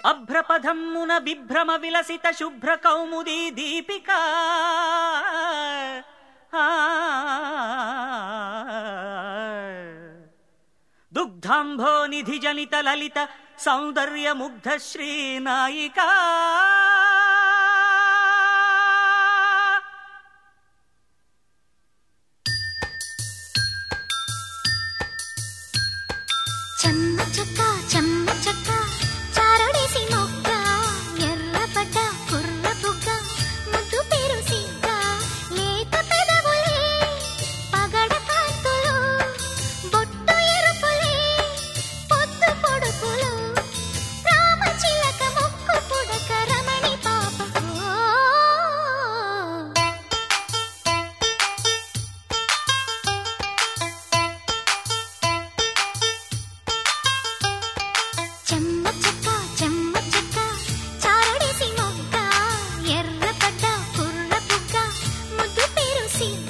అభ్రపథమ్మున బిభ్రమ విలసిత శుభ్ర కౌముదీ దీపిక దుగ్ధాంభో నిధి జనిత లలిత సౌందర్య ముగ్ధ శ్రీనాయికా చెమ్మ చెక్క చెమ్మ చెక్క చారడేసి మొక్క ఎర్రపడ్డ కుర్ర బుగ్గ ముద్దు పేరు సిగ్గ లేత పెదవులే పగడ కాంతులు బొట్టు ఎరుపులే పొద్దు పొడుపులు రామ చిలక ముక్కు పుడక రమణి పాప చెమ్మ చెక్క చెమ్మ చెక్క చారడేసి మొగ్గ ఎర్రపడ్డ కుర్ర బుగ్గ ముద్దు పేరు సిగ్గ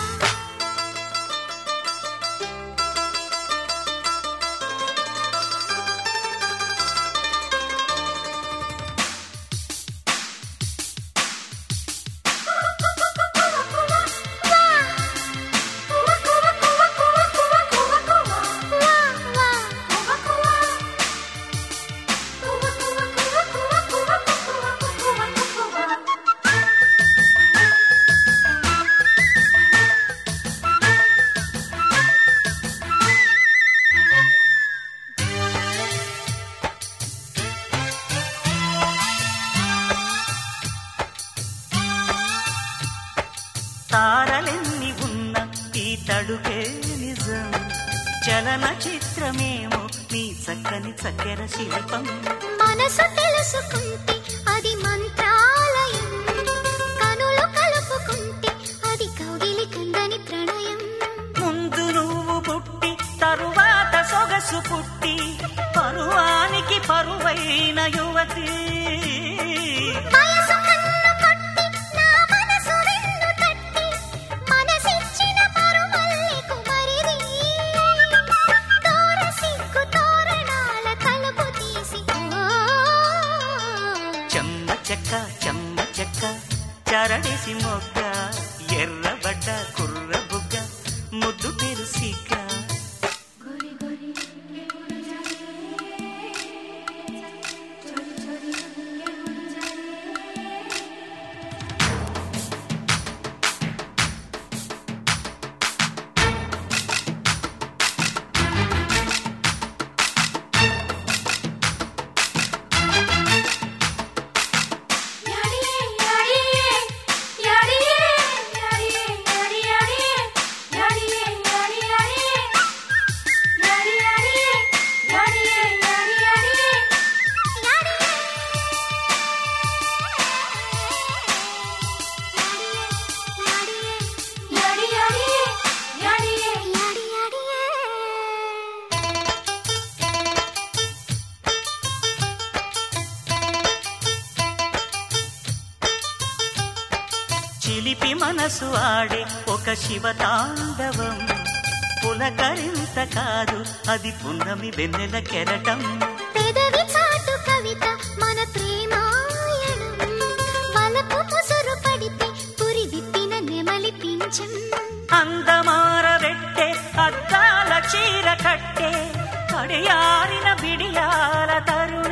తారలెన్ని ఉన్న ఈ తడుకే నిజం చలన చిత్రమేమో నీ చక్కని చక్కెర శిల్పం మనసు తెలుసుకుంటే అది మంత్రాలయం కనులు కలుపుకుంటే అది కౌగిలి కందని ప్రణయం ముందు నువ్వు పుట్టి తరువాత సొగసు పుట్టి పరువానికి పరువైన యువతి వయసు కన్ను కొట్టి నా మనసు వెన్ను తట్టి మనసిచ్చిన పరుమల్లెకు మరిది తోర సిగ్గు తోరణాల తలుపు తీసి ఓ చెమ్మ చెక్క చెమ్మ చెక్క చరడేసి మొగ్గ ఎర్రబడ్డ కుర్ర బుగ్గ ముద్దు తెరుసిక చిలిపి మనసు ఆడే ఒక శివతాండవం పులకరింత కాదు అది పున్నమి వెన్నెల కెరటం పెదవి చాటు కవిత మన ప్రేమాయణం వలపు ముసురు పడితే పురి విప్పిన నెమలి పింఛం అందమారబెట్టే అద్దాల చీర కట్టే కడియారిన బిడియాల తరుణం